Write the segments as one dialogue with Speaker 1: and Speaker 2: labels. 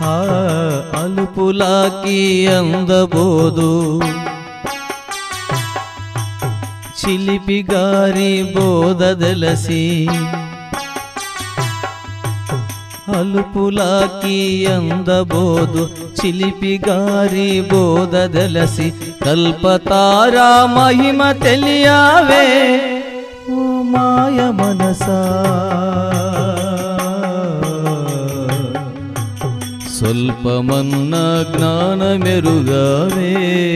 Speaker 1: ఆ అలుపులాకి అందబోదు చిలిపి గారి బోధదలసి అలుపులాకి అందబోదు చిలిపి గారి బోధదలసి కల్పతారా మహిమ తెలియావే ఓ మాయ మనసా స్వల్పమన్న జ్ఞానమెరుగావే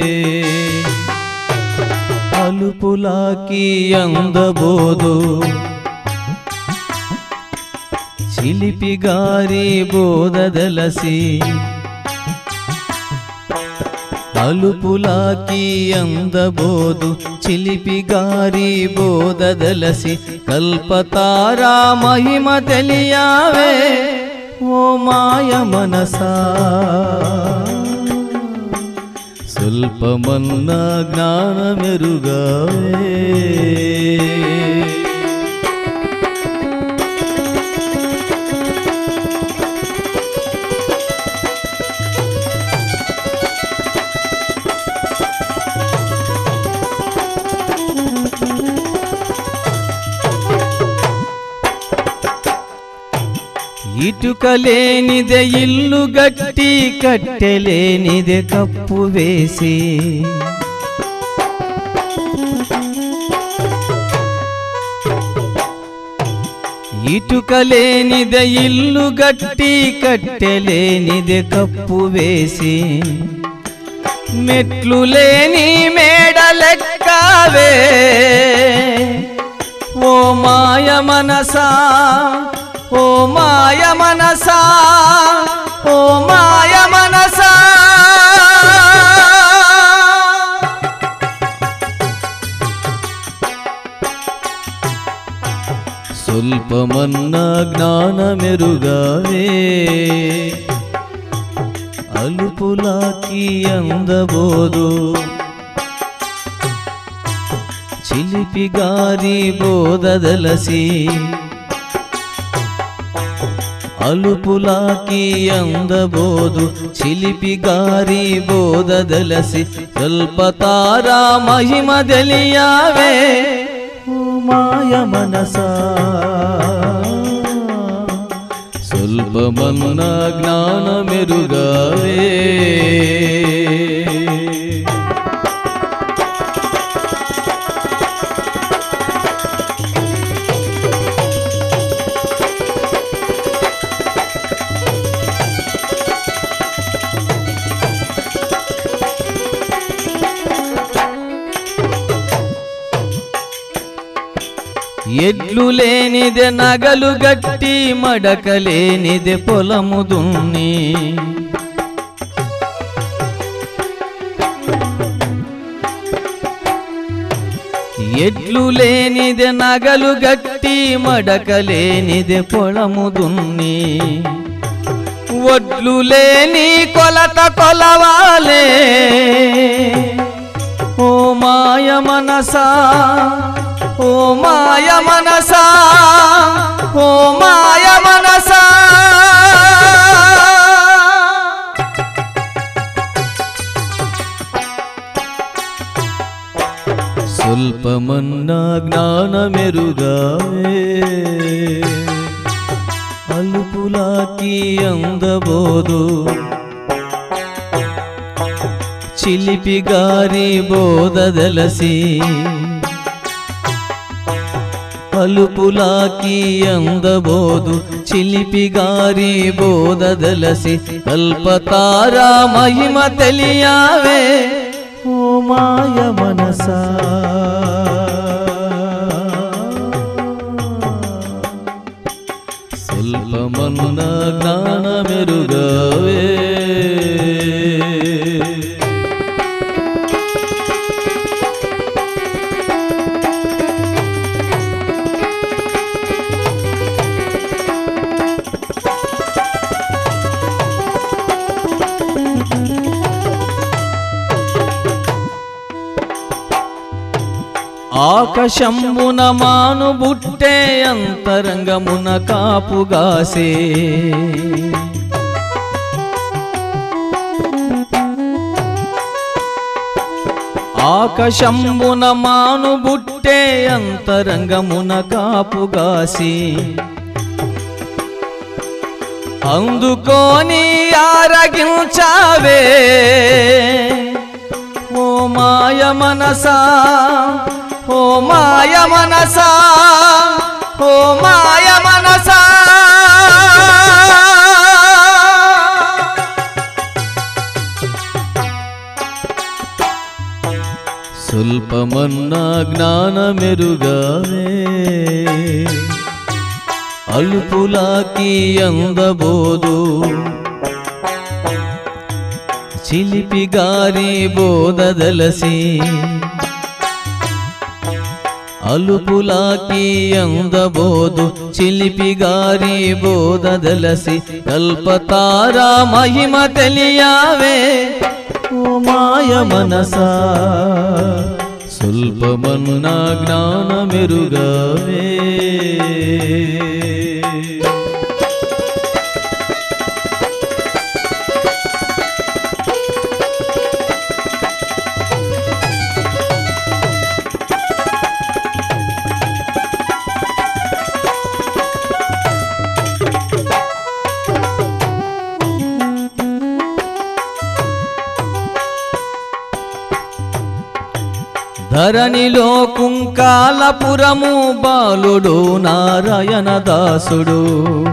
Speaker 1: అలుపులాకి అందబోదు చిలిపి గారి బోధదలసి అలుపులాకి అందబోదు చిలిపి గారి బోధదలసి కల్పతారా మహిమ తెలియావే ఓ మాయ మనసా స్వల్పమన్న జ్ఞానమెరుగావే ఇటుక లేనిదే ఇల్లు గట్టి కట్టెలేనిదే కప్పు వేసి ఇటుక లేనిదే ఇల్లు గట్టి కట్టెలేనిదే కప్పు వేసి మెట్లు లేని మేడలెక్కావే ఓ మాయ మనసా ఓ మాయ మనసా ఓ మాయ మనసా స్వల్పమన్న జ్ఞానమెరుగావే అలుపులాకి అందబోదు చిలిపి గారి బోధదలసి అలుపులాకి అందబోదు చిలిపి గారి బోధదలసి కల్పతారా మహిమ తెలియావే ఓ మాయ మనసా స్వల్పమన్న జ్ఞానమెరుగావే ఎడ్లు లేనిదే నగలు గట్టి మడక లేనిదే పొలము దున్ని ఎడ్లు లేనిదే నగలు గట్టి మడక లేనిదే పొలము దున్ని ఒడ్లు లేని కొలత కొలవాలే ఓ మాయ మనసా ఓ మాయ మనసా ఓ మాయ మనసా స్వల్పమన్న జ్ఞానమెరుగావే అలుపులాకి అందబోదు చిలిపి గారి బోధదలసి అలుపులాకి అందబోదు చిలిపి గారి బోధదలసి కల్పతారా మహిమ తెలియావే ఓ మాయ మనసా స్వల్పమన్న జ్ఞానమెరుగవే ఆకాశంబున మాను బుట్టే అంతరంగమున కాపుగాసే ఆకాశంబున మాను బుట్టే అంతరంగమున కాపుగాసి అందుకోని ఆరగించావే ఓ మాయ మనసా ఓ మాయ మనసా ఓ మాయ మనసా స్వల్పమన్నా జ్ఞానమెరుగావే అలుపులాకి అందబోదు చిలిపి గారి బోధదలసి అలుపులాకి అందబోదు చిలిపి గారి బోధదలసి కల్పతారా మహిమ తెలియావే ఓ మాయ మనసా స్వల్పమన్నా జ్ఞానమెరుగావే ధరణిలో కుంకాలపురము బాలుడు నారాయణ దాసుడు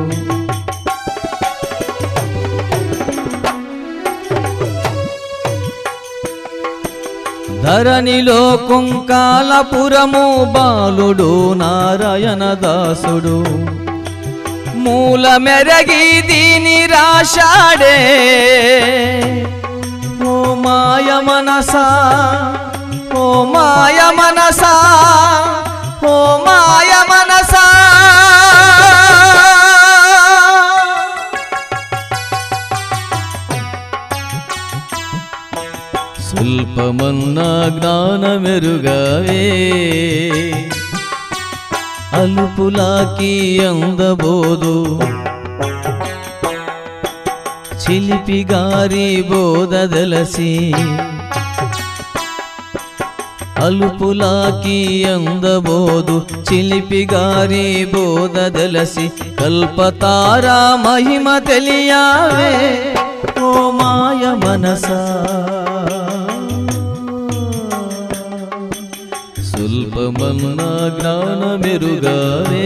Speaker 1: ధరణిలో కుంకాలపురము బాలుడు నారాయణ దాసుడు మూల మెరగి దీని రాశాడే ఓ మాయ మనసా ఓ మాయ మనసా ఓ మాయ మనసా స్వల్పమన్నా జ్ఞానమెరుగావే అలుపులాకి అందబోదు చిలిపి గారి బోధదలసి అలుపులాకి అందబోదు చిలిపి గారి బోధదలసి కల్పతారా మహిమ తెలియావే ఓ మాయ మనసా స్వల్పమన్నా జ్ఞానమెరుగావే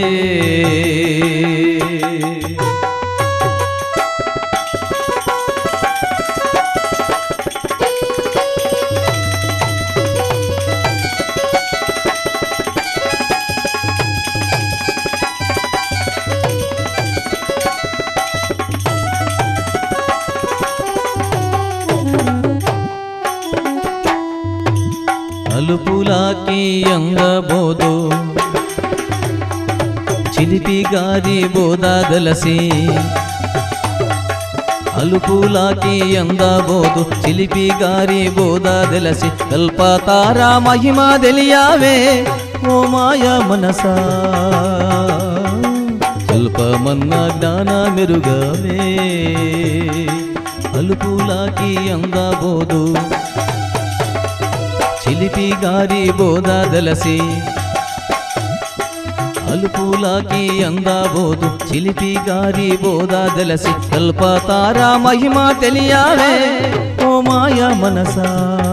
Speaker 1: అలుపులాకి అందబోదు చిలిపి గారి బోధాదలసి అలుపులాకి అందబోదు చిలిపి గారి బోధాదలసి కల్పతారా మహిమ తెలియావే ఓ మాయ మనసా కల్పమన్న జ్ఞాన మెరుగవే అలుపులాకి అందబోదు చిలిపి గారి బోధాదలసి అలుపులాకి అందబోదు చిలిపి గారి బోధాదలసి కల్పతారా మహిమ తెలియావే ఓ మాయ మనసా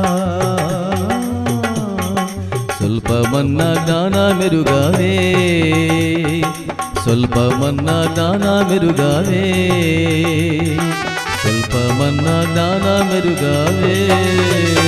Speaker 1: స్వల్పమన్న జ్ఞాన మెరుగావే స్వల్పమన్న జ్ఞాన మెరుగావే స్వల్పమన్న జ్ఞాన మెరుగావే